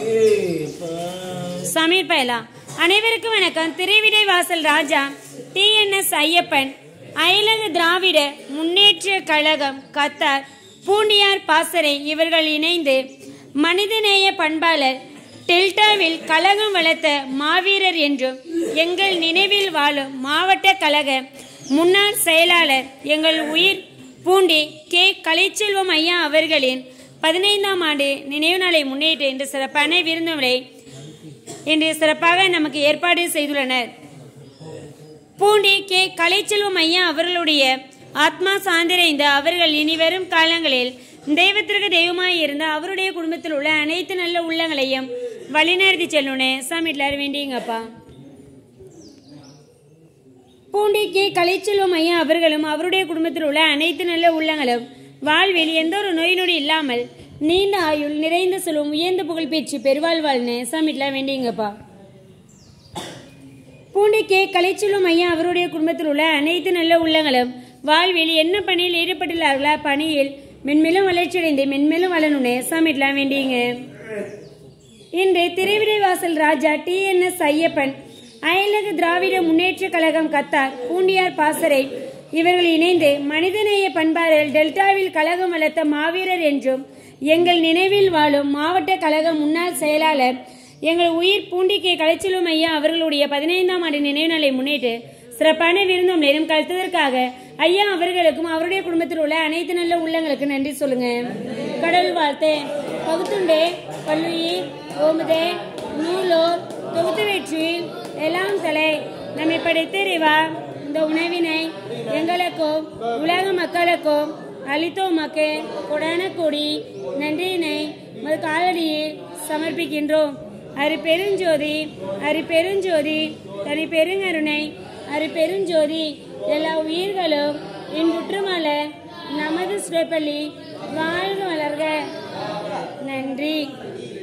சமீர் பயலா அனைவருக்கும் வணக்கம் திருவிடை வாசல் ராஜா டிஎன்எஸ் ஐயப்பன் அயலக திராவிட முன்னேற்ற கழகம் கத்தார் பூண்டியார் பாசறை இவர்கள் இணைந்து மனிதநேய பண்பாளர் டெல்டாவில் கழகம் வளர்த்த மாவீரர் என்றும் எங்கள் நினைவில் வாழும் மாவட்ட கழக முன்னாள் செயலாளர் எங்கள் உயிர் பூண்டி கே கலைச்செல்வம் ஐயா அவர்களின் பதினைந்தாம் ஆண்டு நினைவு நாளை முன்னிட்டு இன்று சிறப்பான விருந்துகளை இன்று சிறப்பாக நமக்கு ஏற்பாடு செய்துள்ளனர் பூண்டி கே கலைச்செல்வம் ஐயா அவர்களுடைய ஆத்மா சாந்திரைந்த அவர்கள் இனிவரும் காலங்களில் தெய்வத்திற்கு தெய்வமாய் இருந்த அவருடைய குடும்பத்தில் உள்ள அனைத்து நல்ல உள்ளங்களையும் வழிநடத்தி செல்லணுன்னு சாமி எல்லாரும் வேண்டியங்கப்பா பூண்டி கே கலைச்செல்வம் ஐயா அவர்களும் அவருடைய குடும்பத்தில் உள்ள அனைத்து நல்ல உள்ளங்களும் வாழ்வில் எந்த ஒரு நோய் நொடி இல்லாமல் நீண்ட ஆயுள் நிறைந்த செல்வம் உயர்ந்த புகழ் பெற்று பெருவாழ்வாழ்னு சாமிட்லாம் வேண்டியங்கப்பா பூண்டி கே கலைச்செல்வம் ஐயா அவருடைய குடும்பத்தில் உள்ள அனைத்து நல்ல உள்ளங்களும் வாழ்வில் என்ன பணியில் ஈடுபட்டுள்ளார்களோ பணியில் மென்மேலும் வளர்ச்சியடைந்து மென்மேலும் வளரணும்னு சாமிட்லாம் வேண்டியங்க இன்று திருவிடை வாசல் ராஜா டிஎன்எஸ் ஐயப்பன் அயலக திராவிட முன்னேற்ற கழகம் கத்தார் பூண்டியார் பாசறை இவர்கள் இணைந்து மனிதநேய பண்பாளர் டெல்டாவில் கழகம் வளர்த்த மாவீரர் என்றும் எங்கள் நினைவில் வாழும் மாவட்ட கழக முன்னாள் செயலாளர் எங்கள் உயிர் பூண்டி கே கலைச்செல்வம் ஐயா அவர்களுடைய பதினைந்தாம் ஆண்டு நினைவு நாளை முன்னிட்டு சிறப்பான விருந்தம் நேரம் கழித்ததற்காக ஐயா அவர்களுக்கும் அவருடைய குடும்பத்தில் உள்ள அனைத்து நல்ல உள்ளங்களுக்கு நன்றி சொல்லுங்க கடவுள் வாழ்த்து பகுத்துண்டே பல்லுயிர் ஓமுதே நூலோர் தொகுத்து வெற்றி எல்லாம் தலை நம்மை படைத்த இறைவா இந்த உணவினை எங்களுக்கும் உலக மக்களுக்கும் அளித்தோம் மக்கு கொடான கொடி நன்றியினை மது காலடியில் சமர்ப்பிக்கின்றோம் அரு பெருஞ்சோதி அரு பெருஞ்சோதி தனி பெருங்கருணை அரு பெருஞ்சோதி எல்லா உயிர்களும் இன்புற்றுமல நமது ஸ்ரீபள்ளி வாழ்க வளர்க நன்றி